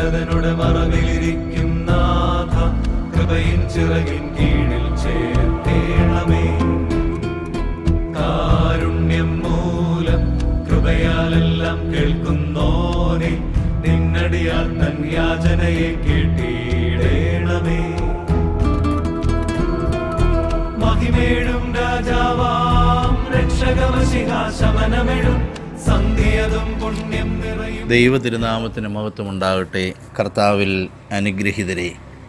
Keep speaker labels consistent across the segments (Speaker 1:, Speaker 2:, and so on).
Speaker 1: ഉന്നതനുടെ മറവിലിരിക്കും നാഥ കൃപയിൻ ചിറകിൻ കീഴിൽ ചേർത്തേണമേ കാരുണ്യം മൂലം കൃപയാലെല്ലാം കേൾക്കുന്നോനെ നിന്നടിയാൽ തൻ യാചനയെ കേട്ടിടേണമേ മഹിമേഴും രാജാവാം രക്ഷകമശിഹ ശമനമെഴും സന്ധ്യതും പുണ്യം നിറയും
Speaker 2: ദൈവ തിരുനാമത്തിന് മഹത്വം ഉണ്ടാകട്ടെ കർത്താവിൽ അനുഗ്രഹിതരെ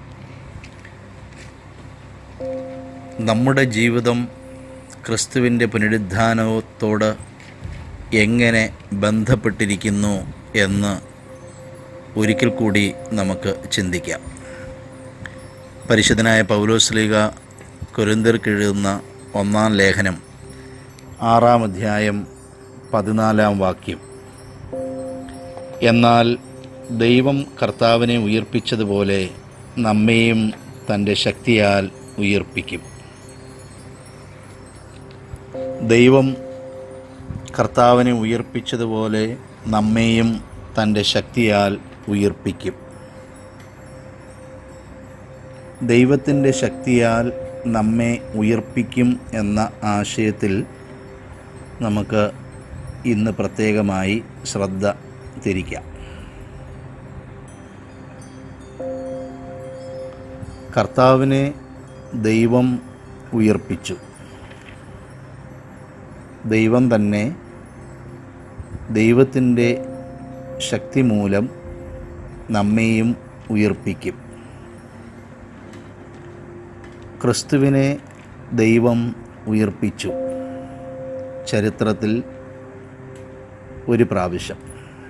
Speaker 2: നമ്മുടെ ജീവിതം ക്രിസ്തുവിൻ്റെ പുനരുദ്ധാനത്തോട് എങ്ങനെ ബന്ധപ്പെട്ടിരിക്കുന്നു എന്ന് ഒരിക്കൽ കൂടി നമുക്ക് ചിന്തിക്കാം പരിശുദ്ധനായ പൗലോസ്ലീഗ കൊരിന്തർക്കെഴുതുന്ന ഒന്നാം ലേഖനം ആറാം അധ്യായം പതിനാലാം വാക്യം എന്നാൽ ദൈവം കർത്താവിനെ ഉയർപ്പിച്ചതുപോലെ നമ്മെയും തൻ്റെ ശക്തിയാൽ ഉയർപ്പിക്കും ദൈവം കർത്താവിനെ ഉയർപ്പിച്ചതുപോലെ നമ്മെയും തൻ്റെ ശക്തിയാൽ ഉയർപ്പിക്കും ദൈവത്തിൻ്റെ ശക്തിയാൽ നമ്മെ ഉയർപ്പിക്കും എന്ന ആശയത്തിൽ നമുക്ക് ഇന്ന് പ്രത്യേകമായി ശ്രദ്ധ തിരിക്കാം കർത്താവിനെ ദൈവം ഉയർപ്പിച്ചു ദൈവം തന്നെ ദൈവത്തിൻ്റെ ശക്തി മൂലം നമ്മെയും ഉയർപ്പിക്കും ക്രിസ്തുവിനെ ദൈവം ഉയർപ്പിച്ചു ചരിത്രത്തിൽ ഒരു പ്രാവശ്യം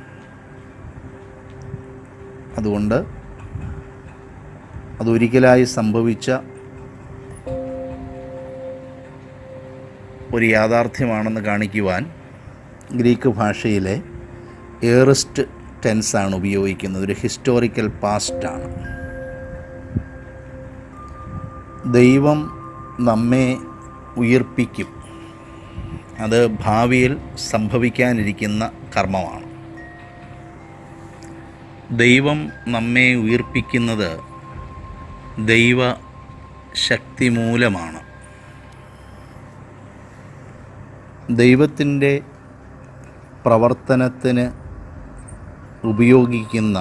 Speaker 2: അതുകൊണ്ട് അതൊരിക്കലായി സംഭവിച്ച ഒരു യാഥാർത്ഥ്യമാണെന്ന് കാണിക്കുവാൻ ഗ്രീക്ക് ഭാഷയിലെ ഏറസ്റ്റ് ടെൻസാണ് ഉപയോഗിക്കുന്നത് ഒരു ഹിസ്റ്റോറിക്കൽ പാസ്റ്റാണ് ദൈവം നമ്മെ ഉയർപ്പിക്കും അത് ഭാവിയിൽ സംഭവിക്കാനിരിക്കുന്ന കർമ്മമാണ് ദൈവം നമ്മെ ഉയർപ്പിക്കുന്നത് ദൈവ ശക്തി മൂലമാണ് ദൈവത്തിൻ്റെ പ്രവർത്തനത്തിന് ഉപയോഗിക്കുന്ന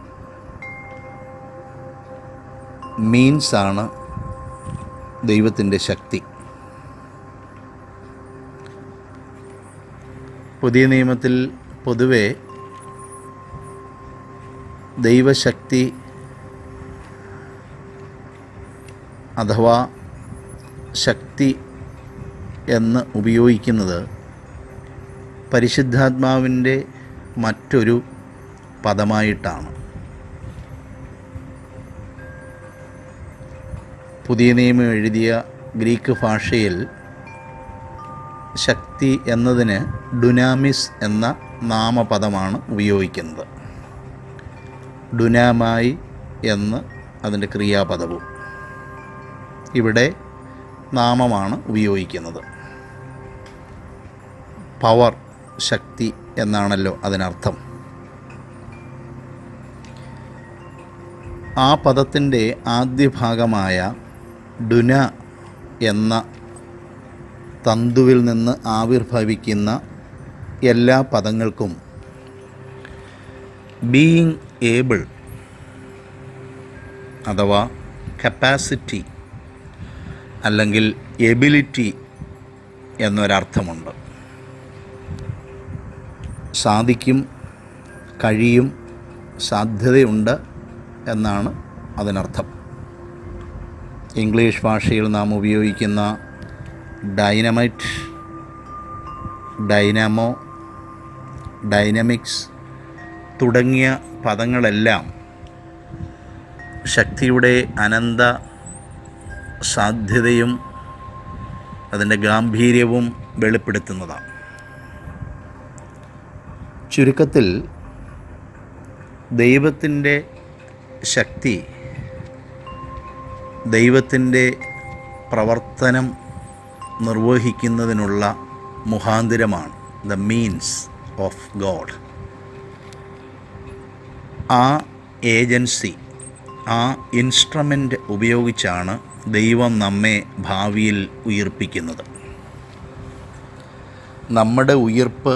Speaker 2: മീൻസാണ് ദൈവത്തിൻ്റെ ശക്തി പുതിയ നിയമത്തിൽ പൊതുവെ ദൈവശക്തി അഥവാ ശക്തി എന്ന് ഉപയോഗിക്കുന്നത് പരിശുദ്ധാത്മാവിൻ്റെ മറ്റൊരു പദമായിട്ടാണ് പുതിയ നിയമം എഴുതിയ ഗ്രീക്ക് ഭാഷയിൽ ശക്തി എന്നതിന് ഡുനാമിസ് എന്ന നാമപദമാണ് ഉപയോഗിക്കുന്നത് ഡുനാമായി എന്ന് അതിൻ്റെ ക്രിയാപദവും ഇവിടെ നാമമാണ് ഉപയോഗിക്കുന്നത് പവർ ശക്തി എന്നാണല്ലോ അതിനർത്ഥം ആ പദത്തിൻ്റെ ആദ്യ ഭാഗമായ ഡുന എന്ന തന്തുവിൽ നിന്ന് ആവിർഭവിക്കുന്ന എല്ലാ പദങ്ങൾക്കും ബീയിങ് ഏബിൾ അഥവാ കപ്പാസിറ്റി അല്ലെങ്കിൽ എബിലിറ്റി എന്നൊരർത്ഥമുണ്ട് സാധിക്കും കഴിയും സാധ്യതയുണ്ട് എന്നാണ് അതിനർത്ഥം ഇംഗ്ലീഷ് ഭാഷയിൽ നാം ഉപയോഗിക്കുന്ന ഡൈനമൈറ്റ് ഡൈനാമോ ഡൈനമിക്സ് തുടങ്ങിയ പദങ്ങളെല്ലാം ശക്തിയുടെ അനന്ത സാധ്യതയും അതിൻ്റെ ഗാംഭീര്യവും വെളിപ്പെടുത്തുന്നതാണ് ചുരുക്കത്തിൽ ദൈവത്തിൻ്റെ ശക്തി ദൈവത്തിൻ്റെ പ്രവർത്തനം നിർവഹിക്കുന്നതിനുള്ള മുഖാന്തിരമാണ് ദ മീൻസ് ഓഫ് ഗോഡ് ആ ഏജൻസി ആ ഇൻസ്ട്രുമെൻ്റ് ഉപയോഗിച്ചാണ് ദൈവം നമ്മെ ഭാവിയിൽ ഉയിർപ്പിക്കുന്നത് നമ്മുടെ ഉയിർപ്പ്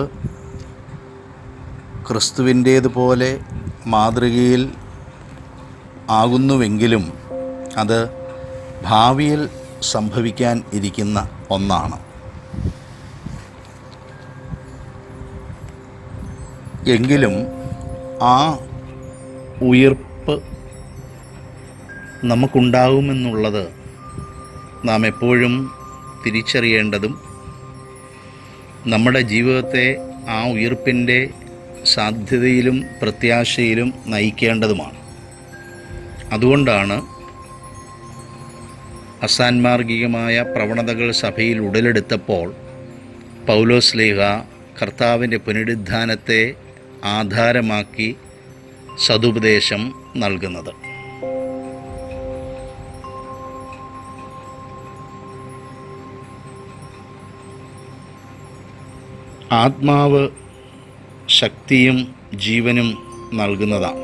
Speaker 2: ക്രിസ്തുവിൻ്റേതുപോലെ മാതൃകയിൽ ആകുന്നുവെങ്കിലും അത് ഭാവിയിൽ സംഭവിക്കാൻ ഇരിക്കുന്ന ഒന്നാണ് എങ്കിലും ആ ഉയിർപ്പ് നമുക്കുണ്ടാകുമെന്നുള്ളത് നാം എപ്പോഴും തിരിച്ചറിയേണ്ടതും നമ്മുടെ ജീവിതത്തെ ആ ഉയിർപ്പിൻ്റെ സാധ്യതയിലും പ്രത്യാശയിലും നയിക്കേണ്ടതുമാണ് അതുകൊണ്ടാണ് അസാൻമാർഗികമായ പ്രവണതകൾ സഭയിൽ ഉടലെടുത്തപ്പോൾ പൗലോസ് ലീഹ കർത്താവിൻ്റെ പുനരുദ്ധാനത്തെ ആധാരമാക്കി സതുപദേശം നൽകുന്നത് ആത്മാവ് ശക്തിയും ജീവനും നൽകുന്നതാണ്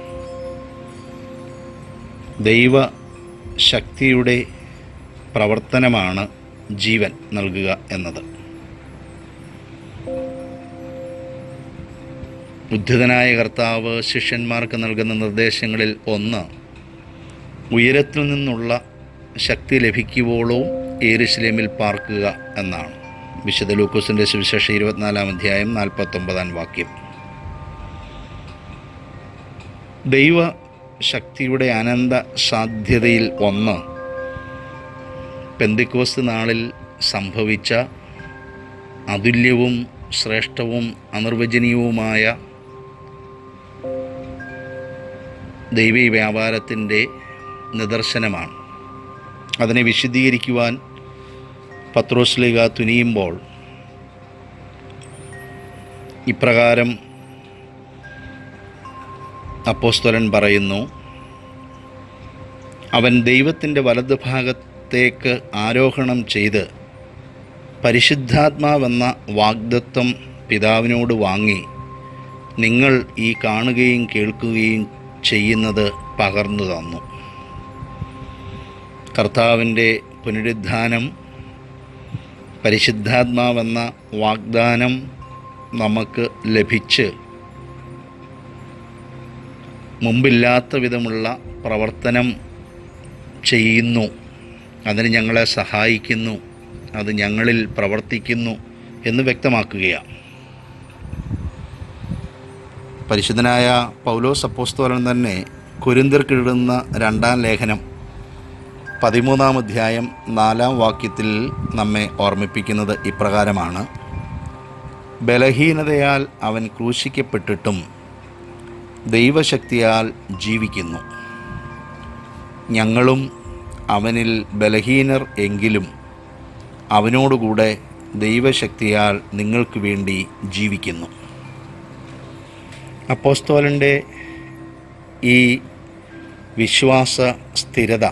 Speaker 2: ദൈവ ശക്തിയുടെ പ്രവർത്തനമാണ് ജീവൻ നൽകുക എന്നത് ഉദ്ധിതനായ കർത്താവ് ശിഷ്യന്മാർക്ക് നൽകുന്ന നിർദ്ദേശങ്ങളിൽ ഒന്ന് ഉയരത്തിൽ നിന്നുള്ള ശക്തി ലഭിക്കുവോളവും ഏരുശലേമിൽ പാർക്കുക എന്നാണ് വിശുദ്ധ ലൂക്കോസിൻ്റെ സുവിശേഷം ഇരുപത്തിനാലാം അധ്യായം നാൽപ്പത്തൊമ്പതാം വാക്യം ദൈവ ശക്തിയുടെ അനന്ത സാധ്യതയിൽ ഒന്ന് പെന്തിക്കോസ് നാളിൽ സംഭവിച്ച അതുല്യവും ശ്രേഷ്ഠവും അനിർവചനീയവുമായ ദൈവീ വ്യാപാരത്തിൻ്റെ നിദർശനമാണ് അതിനെ വിശദീകരിക്കുവാൻ പത്രോസ്ലിക തുനിയുമ്പോൾ ഇപ്രകാരം അപ്പോസ്തലൻ പറയുന്നു അവൻ ദൈവത്തിൻ്റെ വലതുഭാഗത്തേക്ക് ആരോഹണം ചെയ്ത് പരിശുദ്ധാത്മാവെന്ന വാഗ്ദത്വം പിതാവിനോട് വാങ്ങി നിങ്ങൾ ഈ കാണുകയും കേൾക്കുകയും ചെയ്യുന്നത് പകർന്നു തന്നു കർത്താവിൻ്റെ പുനരുദ്ധാനം പരിശുദ്ധാത്മാവെന്ന വാഗ്ദാനം നമുക്ക് ലഭിച്ച് മുമ്പില്ലാത്ത വിധമുള്ള പ്രവർത്തനം ചെയ്യുന്നു അതിന് ഞങ്ങളെ സഹായിക്കുന്നു അത് ഞങ്ങളിൽ പ്രവർത്തിക്കുന്നു എന്ന് വ്യക്തമാക്കുകയാണ് പരിശുദ്ധനായ പൗലോസ് അപ്പോസ്തോലൻ തന്നെ കുരിന്തിർക്കിടുന്ന രണ്ടാം ലേഖനം പതിമൂന്നാം അധ്യായം നാലാം വാക്യത്തിൽ നമ്മെ ഓർമ്മിപ്പിക്കുന്നത് ഇപ്രകാരമാണ് ബലഹീനതയാൽ അവൻ ക്രൂശിക്കപ്പെട്ടിട്ടും ദൈവശക്തിയാൽ ജീവിക്കുന്നു ഞങ്ങളും അവനിൽ ബലഹീനർ എങ്കിലും അവനോടുകൂടെ ദൈവശക്തിയാൽ നിങ്ങൾക്ക് വേണ്ടി ജീവിക്കുന്നു അപ്പോസ്തോലൻ്റെ ഈ വിശ്വാസ സ്ഥിരത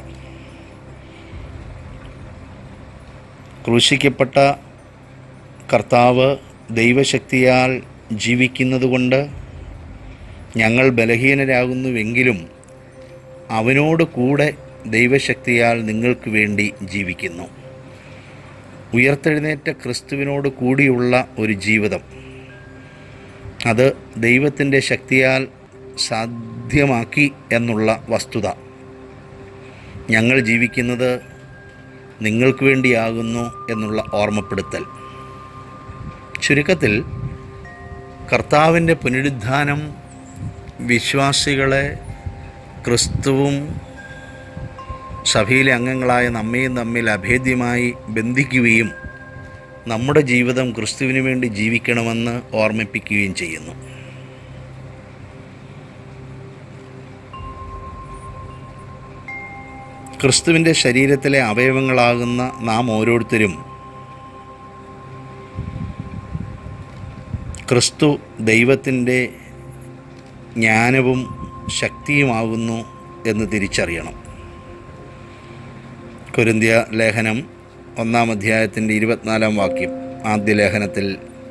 Speaker 2: ക്രൂശിക്കപ്പെട്ട കർത്താവ് ദൈവശക്തിയാൽ ജീവിക്കുന്നതുകൊണ്ട് ഞങ്ങൾ ബലഹീനരാകുന്നുവെങ്കിലും അവനോട് കൂടെ ദൈവശക്തിയാൽ നിങ്ങൾക്ക് വേണ്ടി ജീവിക്കുന്നു ഉയർത്തെഴുന്നേറ്റ ക്രിസ്തുവിനോട് കൂടിയുള്ള ഒരു ജീവിതം അത് ദൈവത്തിൻ്റെ ശക്തിയാൽ സാധ്യമാക്കി എന്നുള്ള വസ്തുത ഞങ്ങൾ ജീവിക്കുന്നത് നിങ്ങൾക്ക് വേണ്ടിയാകുന്നു എന്നുള്ള ഓർമ്മപ്പെടുത്തൽ ചുരുക്കത്തിൽ കർത്താവിൻ്റെ പുനരുദ്ധാനം വിശ്വാസികളെ ക്രിസ്തുവും സഭയിലെ അംഗങ്ങളായ നമ്മയും തമ്മിൽ അഭേദ്യമായി ബന്ധിക്കുകയും നമ്മുടെ ജീവിതം ക്രിസ്തുവിന് വേണ്ടി ജീവിക്കണമെന്ന് ഓർമ്മിപ്പിക്കുകയും ചെയ്യുന്നു ക്രിസ്തുവിൻ്റെ ശരീരത്തിലെ അവയവങ്ങളാകുന്ന നാം ഓരോരുത്തരും ക്രിസ്തു ദൈവത്തിൻ്റെ ജ്ഞാനവും ശക്തിയുമാകുന്നു എന്ന് തിരിച്ചറിയണം കൊരിന്ത്യ ലേഖനം ഒന്നാം അധ്യായത്തിൻ്റെ ഇരുപത്തിനാലാം വാക്യം ആദ്യ ലേഖനത്തിൽ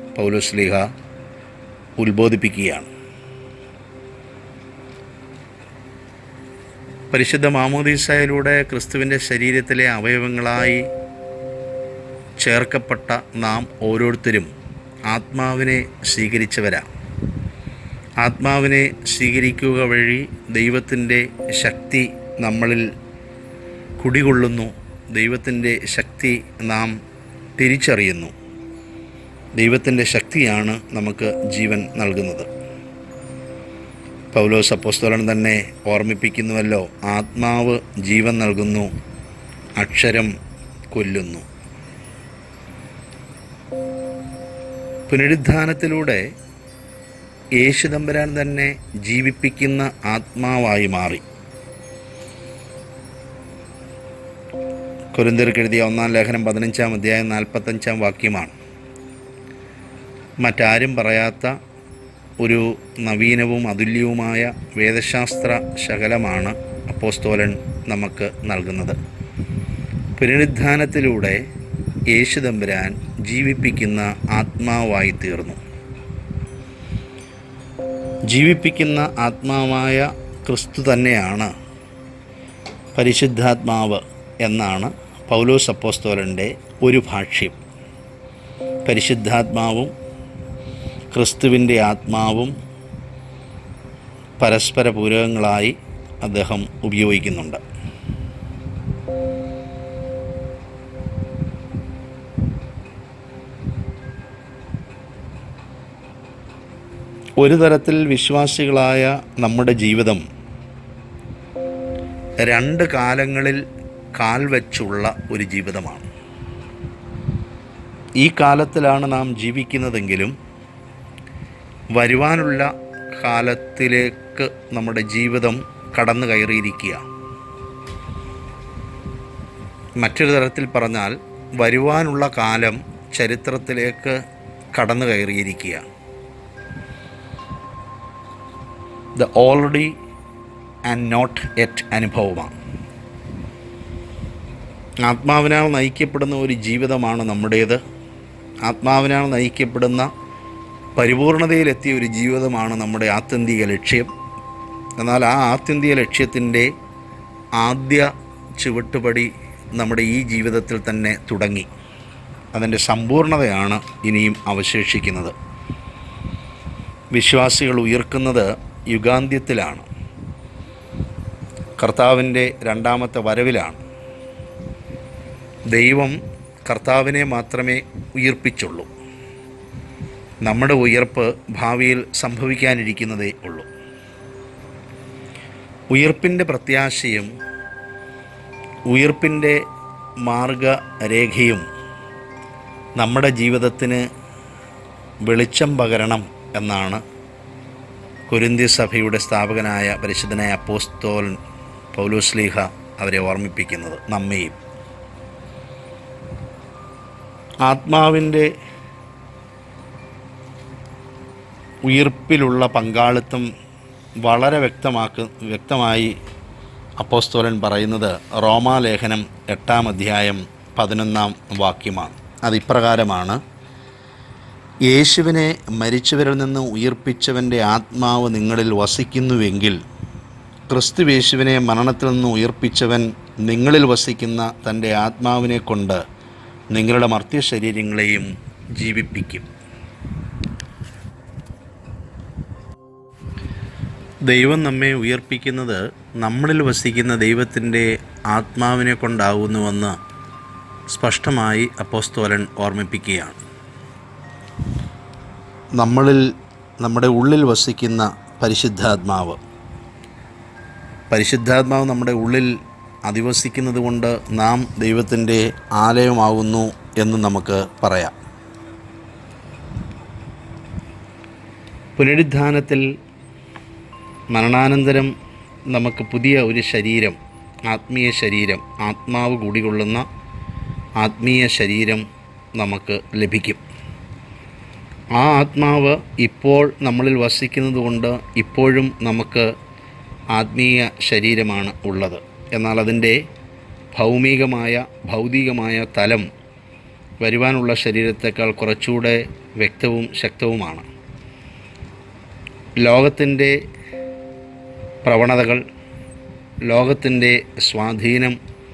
Speaker 2: പൗലോസ്ലിഹ ഉത്ബോധിപ്പിക്കുകയാണ് പരിശുദ്ധ മാമോദീസയിലൂടെ ക്രിസ്തുവിൻ്റെ ശരീരത്തിലെ അവയവങ്ങളായി ചേർക്കപ്പെട്ട നാം ഓരോരുത്തരും ആത്മാവിനെ സ്വീകരിച്ചവരാ ആത്മാവിനെ സ്വീകരിക്കുക വഴി ദൈവത്തിൻ്റെ ശക്തി നമ്മളിൽ കുടികൊള്ളുന്നു ദൈവത്തിൻ്റെ ശക്തി നാം തിരിച്ചറിയുന്നു ദൈവത്തിൻ്റെ ശക്തിയാണ് നമുക്ക് ജീവൻ നൽകുന്നത് പൗലോസ് അപ്പോസ്തലൻ തന്നെ ഓർമ്മിപ്പിക്കുന്നുവല്ലോ ആത്മാവ് ജീവൻ നൽകുന്നു അക്ഷരം കൊല്ലുന്നു പുനരുദ്ധാനത്തിലൂടെ യേശുദമ്പരാൻ തന്നെ ജീവിപ്പിക്കുന്ന ആത്മാവായി മാറി കുരുന്തർക്കെഴുതിയ ഒന്നാം ലേഖനം പതിനഞ്ചാം അധ്യായം നാൽപ്പത്തഞ്ചാം വാക്യമാണ് മറ്റാരും പറയാത്ത ഒരു നവീനവും അതുല്യവുമായ വേദശാസ്ത്ര ശകലമാണ് അപ്പോസ്തോലൻ നമുക്ക് നൽകുന്നത് പുനരുദ്ധാനത്തിലൂടെ യേശുദമ്പുരാൻ ജീവിപ്പിക്കുന്ന ആത്മാവായി തീർന്നു ജീവിപ്പിക്കുന്ന ആത്മാവായ ക്രിസ്തു തന്നെയാണ് പരിശുദ്ധാത്മാവ് എന്നാണ് പൗലോസ് അപ്പോസ്തോലൻ്റെ ഒരു ഭാഷ്യം പരിശുദ്ധാത്മാവും ക്രിസ്തുവിൻ്റെ ആത്മാവും പരസ്പര പൂരകങ്ങളായി അദ്ദേഹം ഉപയോഗിക്കുന്നുണ്ട് ഒരു തരത്തിൽ വിശ്വാസികളായ നമ്മുടെ ജീവിതം രണ്ട് കാലങ്ങളിൽ കാൽ വെച്ചുള്ള ഒരു ജീവിതമാണ് ഈ കാലത്തിലാണ് നാം ജീവിക്കുന്നതെങ്കിലും വരുവാനുള്ള കാലത്തിലേക്ക് നമ്മുടെ ജീവിതം കടന്നു കയറിയിരിക്കുക മറ്റൊരു തരത്തിൽ പറഞ്ഞാൽ വരുവാനുള്ള കാലം ചരിത്രത്തിലേക്ക് കടന്നു കയറിയിരിക്കുക the already and not yet അനുഭവമാണ് ആത്മാവിനാൽ നയിക്കപ്പെടുന്ന ഒരു ജീവിതമാണ് നമ്മുടേത് ആത്മാവിനാൽ നയിക്കപ്പെടുന്ന പരിപൂർണതയിലെത്തിയ ഒരു ജീവിതമാണ് നമ്മുടെ ആത്യന്തിക ലക്ഷ്യം എന്നാൽ ആ ആത്യന്തിക ലക്ഷ്യത്തിൻ്റെ ആദ്യ ചുവട്ടുപടി നമ്മുടെ ഈ ജീവിതത്തിൽ തന്നെ തുടങ്ങി അതിൻ്റെ സമ്പൂർണതയാണ് ഇനിയും അവശേഷിക്കുന്നത് വിശ്വാസികൾ ഉയർക്കുന്നത് യുഗാന്ത്യത്തിലാണ് കർത്താവിൻ്റെ രണ്ടാമത്തെ വരവിലാണ് ദൈവം കർത്താവിനെ മാത്രമേ ഉയർപ്പിച്ചുള്ളൂ നമ്മുടെ ഉയർപ്പ് ഭാവിയിൽ സംഭവിക്കാനിരിക്കുന്നതേ ഉള്ളൂ ഉയർപ്പിൻ്റെ പ്രത്യാശയും ഉയർപ്പിൻ്റെ മാർഗരേഖയും നമ്മുടെ ജീവിതത്തിന് വെളിച്ചം പകരണം എന്നാണ് കുരിന്തി സഭയുടെ സ്ഥാപകനായ പരിശുദ്ധനായ അപ്പോസ്തോലൻ പൗലോസ്ലീഹ അവരെ ഓർമ്മിപ്പിക്കുന്നത് നമ്മയും ആത്മാവിൻ്റെ ഉയിർപ്പിലുള്ള പങ്കാളിത്തം വളരെ വ്യക്തമാക്ക വ്യക്തമായി അപ്പോസ്തോലൻ പറയുന്നത് റോമാലേഖനം എട്ടാം അധ്യായം പതിനൊന്നാം വാക്യമാണ് അതിപ്രകാരമാണ് യേശുവിനെ മരിച്ചവരിൽ നിന്ന് ഉയിർപ്പിച്ചവൻ്റെ ആത്മാവ് നിങ്ങളിൽ വസിക്കുന്നുവെങ്കിൽ ക്രിസ്തു യേശുവിനെ മരണത്തിൽ നിന്ന് ഉയർപ്പിച്ചവൻ നിങ്ങളിൽ വസിക്കുന്ന തൻ്റെ ആത്മാവിനെ കൊണ്ട് നിങ്ങളുടെ മർത്യ ശരീരങ്ങളെയും ജീവിപ്പിക്കും ദൈവം നമ്മെ ഉയർപ്പിക്കുന്നത് നമ്മളിൽ വസിക്കുന്ന ദൈവത്തിൻ്റെ ആത്മാവിനെ കൊണ്ടാകുന്നുവെന്ന് സ്പഷ്ടമായി അപ്പോസ്തോലൻ ഓർമ്മിപ്പിക്കുകയാണ് നമ്മളിൽ നമ്മുടെ ഉള്ളിൽ വസിക്കുന്ന പരിശുദ്ധാത്മാവ് പരിശുദ്ധാത്മാവ് നമ്മുടെ ഉള്ളിൽ അധിവസിക്കുന്നത് കൊണ്ട് നാം ദൈവത്തിൻ്റെ ആലയമാകുന്നു എന്ന് നമുക്ക് പറയാം പുനരുദ്ധാനത്തിൽ മരണാനന്തരം നമുക്ക് പുതിയ ഒരു ശരീരം ആത്മീയ ശരീരം ആത്മാവ് കൂടികൊള്ളുന്ന ആത്മീയ ശരീരം നമുക്ക് ലഭിക്കും ആ ആത്മാവ് ഇപ്പോൾ നമ്മളിൽ വസിക്കുന്നത് കൊണ്ട് ഇപ്പോഴും നമുക്ക് ആത്മീയ ശരീരമാണ് ഉള്ളത് എന്നാൽ അതിൻ്റെ ഭൗമികമായ ഭൗതികമായ തലം വരുവാനുള്ള ശരീരത്തേക്കാൾ കുറച്ചുകൂടെ വ്യക്തവും ശക്തവുമാണ് ലോകത്തിൻ്റെ പ്രവണതകൾ ലോകത്തിൻ്റെ സ്വാധീനം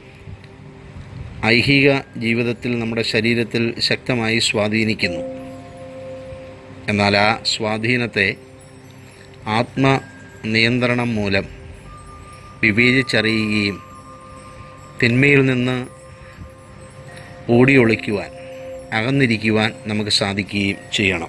Speaker 2: ഐഹിക ജീവിതത്തിൽ നമ്മുടെ ശരീരത്തിൽ ശക്തമായി സ്വാധീനിക്കുന്നു എന്നാൽ ആ സ്വാധീനത്തെ ആത്മനിയന്ത്രണം മൂലം വിവേചിച്ചറിയുകയും തിന്മയിൽ നിന്ന് ഓടിയൊളിക്കുവാൻ അകന്നിരിക്കുവാൻ നമുക്ക് സാധിക്കുകയും ചെയ്യണം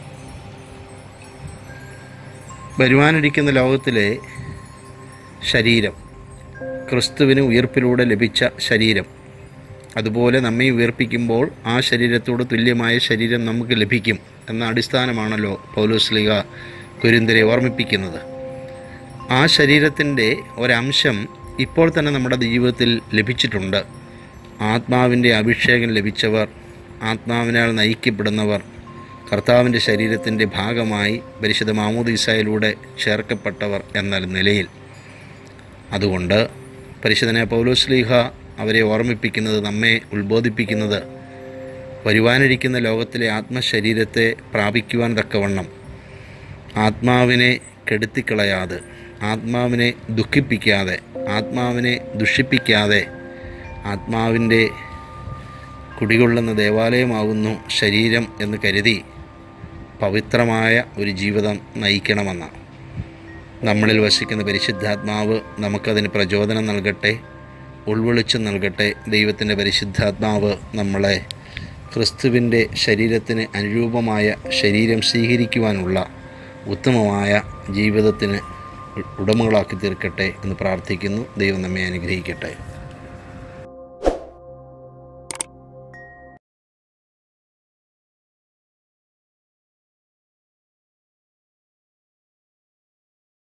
Speaker 2: വരുവാനിരിക്കുന്ന ലോകത്തിലെ ശരീരം ക്രിസ്തുവിന് ഉയർപ്പിലൂടെ ലഭിച്ച ശരീരം അതുപോലെ നമ്മെ ഉയർപ്പിക്കുമ്പോൾ ആ ശരീരത്തോട് തുല്യമായ ശരീരം നമുക്ക് ലഭിക്കും എന്ന അടിസ്ഥാനമാണല്ലോ പൗലോസ്ലിക കുരിന്തരെ ഓർമ്മിപ്പിക്കുന്നത് ആ ശരീരത്തിൻ്റെ ഒരംശം ഇപ്പോൾ തന്നെ നമ്മുടെ ജീവിതത്തിൽ ലഭിച്ചിട്ടുണ്ട് ആത്മാവിൻ്റെ അഭിഷേകം ലഭിച്ചവർ ആത്മാവിനാൽ നയിക്കപ്പെടുന്നവർ കർത്താവിൻ്റെ ശരീരത്തിൻ്റെ ഭാഗമായി പരിശുദ്ധ മാമോദീസായിലൂടെ ചേർക്കപ്പെട്ടവർ എന്ന നിലയിൽ അതുകൊണ്ട് പരിശുദ്ധനെ പൗലോസ്ലീഹ അവരെ ഓർമ്മിപ്പിക്കുന്നത് നമ്മെ ഉത്ബോധിപ്പിക്കുന്നത് വരുവാനിരിക്കുന്ന ലോകത്തിലെ ആത്മശരീരത്തെ പ്രാപിക്കുവാൻ തക്കവണ്ണം ആത്മാവിനെ കെടുത്തിക്കളയാതെ ആത്മാവിനെ ദുഃഖിപ്പിക്കാതെ ആത്മാവിനെ ദുഷിപ്പിക്കാതെ ആത്മാവിൻ്റെ കുടികൊള്ളുന്ന ദേവാലയമാകുന്നു ശരീരം എന്ന് കരുതി പവിത്രമായ ഒരു ജീവിതം നയിക്കണമെന്നാണ് നമ്മളിൽ വസിക്കുന്ന പരിശുദ്ധാത്മാവ് നമുക്കതിന് പ്രചോദനം നൽകട്ടെ ഉൾവിളിച്ചു നൽകട്ടെ ദൈവത്തിൻ്റെ പരിശുദ്ധാത്മാവ് നമ്മളെ ക്രിസ്തുവിൻ്റെ ശരീരത്തിന് അനുരൂപമായ ശരീരം സ്വീകരിക്കുവാനുള്ള ഉത്തമമായ ജീവിതത്തിന് ഉടമകളാക്കി തീർക്കട്ടെ എന്ന് പ്രാർത്ഥിക്കുന്നു ദൈവം നമ്മെ അനുഗ്രഹിക്കട്ടെ